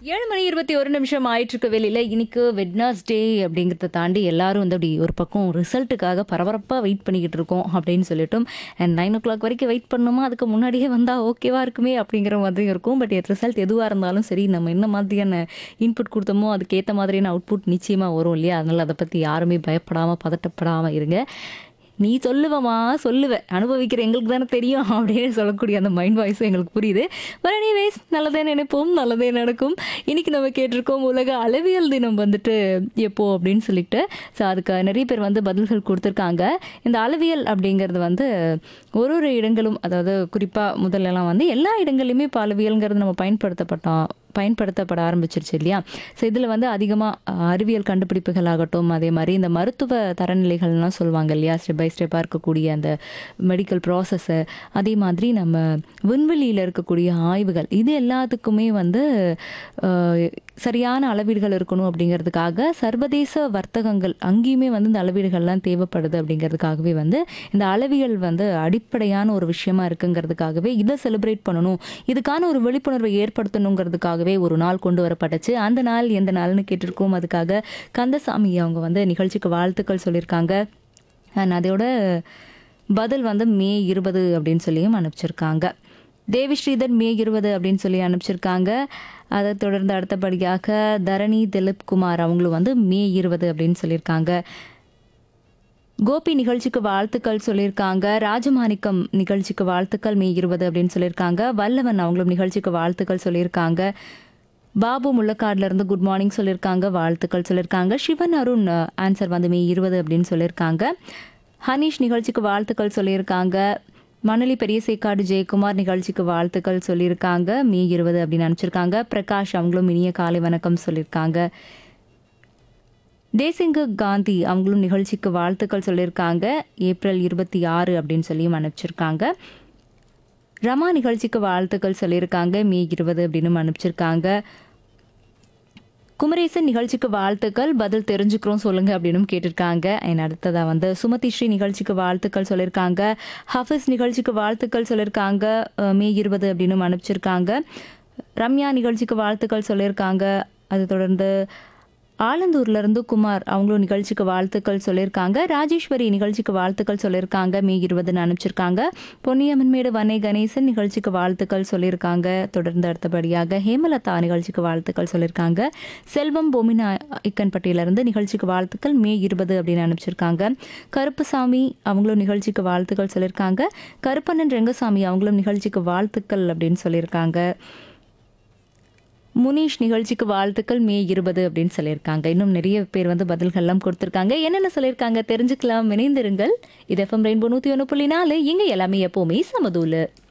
ஏழு மணி இருபத்தி ஒரு நிமிஷம் ஆயிட்டு இருக்க வெளியில இன்னைக்கு வெட்னஸ்டே அப்படிங்கிறத தாண்டி எல்லாரும் வந்து அப்படி ஒரு பக்கம் ரிசல்ட்டுக்காக பரபரப்பாக வெயிட் பண்ணிக்கிட்டு இருக்கோம் அப்படின்னு சொல்லிட்டும் அண்ட் நைன் ஓ கிளாக் வரைக்கும் வெயிட் பண்ணணுமா அதுக்கு முன்னாடியே வந்தால் ஓகேவா இருக்குமே அப்படிங்கிற மாதிரி இருக்கும் பட் ரிசல்ட் எதுவாக இருந்தாலும் சரி நம்ம என்ன மாதிரியான இன்புட் கொடுத்தோமோ அதுக்கேற்ற மாதிரியான அவுட்புட் நிச்சயமாக வரும் இல்லையா அதனால் அதை பற்றி யாருமே பயப்படாமல் பதட்டப்படாமல் இருங்க நீ சொல்லுவமா சொல்லுவ அனுபவிக்கிற எங்களுக்கு தானே தெரியும் அப்படின்னு சொல்லக்கூடிய அந்த மைண்ட் வாய்ஸும் எங்களுக்கு புரியுது பட் எனிவேஸ் நல்லதே நினைப்போம் நல்லதே நடக்கும் இன்னைக்கு நம்ம கேட்டிருக்கோம் உலக அளவியல் தினம் வந்துட்டு எப்போ அப்படின்னு சொல்லிட்டு ஸோ அதுக்கு நிறைய பேர் வந்து பதில்கள் கொடுத்துருக்காங்க இந்த அளவியல் அப்படிங்கிறது வந்து ஒரு ஒரு இடங்களும் அதாவது குறிப்பாக முதல்லலாம் வந்து எல்லா இடங்கள்லையுமே இப்போ அளவியல்ங்கிறது நம்ம பயன்படுத்தப்பட்டோம் பயன்படுத்தப்பட ஆரம்பிச்சிருச்சு இல்லையா ஸோ இதில் வந்து அதிகமாக அறிவியல் கண்டுபிடிப்புகள் ஆகட்டும் அதே மாதிரி இந்த மருத்துவ தரநிலைகள்லாம் சொல்லுவாங்க இல்லையா ஸ்டெப் பை ஸ்டெப்பாக இருக்கக்கூடிய அந்த மெடிக்கல் ப்ராசஸ்ஸு அதே மாதிரி நம்ம விண்வெளியில் இருக்கக்கூடிய ஆய்வுகள் இது எல்லாத்துக்குமே வந்து அஹ், சரியான அளவீடுகள் இருக்கணும் அப்படிங்கிறதுக்காக சர்வதேச வர்த்தகங்கள் அங்கேயுமே வந்து இந்த அளவீடுகள்லாம் தேவைப்படுது அப்படிங்கிறதுக்காகவே வந்து இந்த அளவியல் வந்து அடிப்படையான ஒரு விஷயமா இருக்குங்கிறதுக்காகவே இதை செலிப்ரேட் பண்ணணும் இதுக்கான ஒரு விழிப்புணர்வை ஏற்படுத்தணுங்கிறதுக்காகவே ஒரு நாள் கொண்டு வரப்பட்டுச்சு அந்த நாள் எந்த நாள்னு கேட்டிருக்கோம் அதுக்காக கந்தசாமி அவங்க வந்து நிகழ்ச்சிக்கு வாழ்த்துக்கள் சொல்லியிருக்காங்க அண்ட் அதோட பதில் வந்து மே இருபது அப்படின்னு சொல்லியும் அனுப்பிச்சிருக்காங்க தேவி ஸ்ரீதர் மே இருபது அப்படின்னு சொல்லி அனுப்பிச்சிருக்காங்க அதை தொடர்ந்து அடுத்தபடியாக தரணி திலீப் குமார் அவங்களும் வந்து மே இருபது அப்படின்னு சொல்லியிருக்காங்க கோபி நிகழ்ச்சிக்கு வாழ்த்துக்கள் சொல்லியிருக்காங்க ராஜமாணிக்கம் நிகழ்ச்சிக்கு வாழ்த்துக்கள் மே இருபது அப்படின்னு சொல்லியிருக்காங்க வல்லவன் அவங்களும் நிகழ்ச்சிக்கு வாழ்த்துக்கள் சொல்லியிருக்காங்க பாபு முள்ளக்காடுல இருந்து குட் மார்னிங் சொல்லியிருக்காங்க வாழ்த்துக்கள் சொல்லியிருக்காங்க சிவன் அருண் ஆன்சர் வந்து மே இருபது அப்படின்னு சொல்லியிருக்காங்க ஹனீஷ் நிகழ்ச்சிக்கு வாழ்த்துக்கள் சொல்லியிருக்காங்க மணலி பெரியசேக்காடு ஜெயக்குமார் நிகழ்ச்சிக்கு வாழ்த்துக்கள் சொல்லியிருக்காங்க மே இருபது அப்படின்னு அனுப்பிச்சிருக்காங்க பிரகாஷ் அவங்களும் இனிய காலை வணக்கம் சொல்லியிருக்காங்க தேசிங்க காந்தி அவங்களும் நிகழ்ச்சிக்கு வாழ்த்துக்கள் சொல்லியிருக்காங்க ஏப்ரல் இருபத்தி ஆறு அப்படின்னு சொல்லியும் அனுப்பிச்சிருக்காங்க ரமா நிகழ்ச்சிக்கு வாழ்த்துக்கள் சொல்லியிருக்காங்க மே இருபது அப்படின்னு அனுப்பிச்சிருக்காங்க குமரேசன் நிகழ்ச்சிக்கு வாழ்த்துக்கள் பதில் தெரிஞ்சுக்கிறோம் சொல்லுங்க அப்படின்னு கேட்டிருக்காங்க என் அடுத்ததா வந்து சுமதி ஸ்ரீ நிகழ்ச்சிக்கு வாழ்த்துக்கள் சொல்லியிருக்காங்க ஹஃபிஸ் நிகழ்ச்சிக்கு வாழ்த்துக்கள் சொல்லியிருக்காங்க அஹ், மே இருபது அப்படின்னு அனுப்பிச்சிருக்காங்க ரம்யா நிகழ்ச்சிக்கு வாழ்த்துக்கள் சொல்லியிருக்காங்க அது தொடர்ந்து ஆலந்தூர்ல இருந்து குமார் அவங்களும் நிகழ்ச்சிக்கு வாழ்த்துக்கள் சொல்லியிருக்காங்க ராஜேஸ்வரி நிகழ்ச்சிக்கு வாழ்த்துக்கள் சொல்லியிருக்காங்க மே இருபதுன்னு அனுப்பிச்சிருக்காங்க பொன்னியம்மன்மேடு வனை கணேசன் நிகழ்ச்சிக்கு வாழ்த்துக்கள் சொல்லியிருக்காங்க தொடர்ந்து அடுத்தபடியாக ஹேமலதா நிகழ்ச்சிக்கு வாழ்த்துக்கள் சொல்லியிருக்காங்க செல்வம் பொமினா இக்கன்பட்டியிலிருந்து நிகழ்ச்சிக்கு வாழ்த்துக்கள் மே இருபது அப்படின்னு அனுப்பிச்சிருக்காங்க கருப்புசாமி அவங்களும் நிகழ்ச்சிக்கு வாழ்த்துக்கள் சொல்லியிருக்காங்க கருப்பண்ணன் ரெங்கசாமி அவங்களும் நிகழ்ச்சிக்கு வாழ்த்துக்கள் அப்படின்னு சொல்லியிருக்காங்க முனீஷ் நிகழ்ச்சிக்கு வாழ்த்துக்கள் மே இருபது அப்படின்னு சொல்லியிருக்காங்க இன்னும் நிறைய பேர் வந்து பதில்கள்லாம் கொடுத்துருக்காங்க என்னென்ன சொல்லியிருக்காங்க தெரிஞ்சுக்கலாம் இணைந்திருங்கள் இது எஃப்எம் ரெயின்போ நூற்றி ஒன்று புள்ளி நாலு இங்கே எல்லாமே எப்போவுமே சமதூலு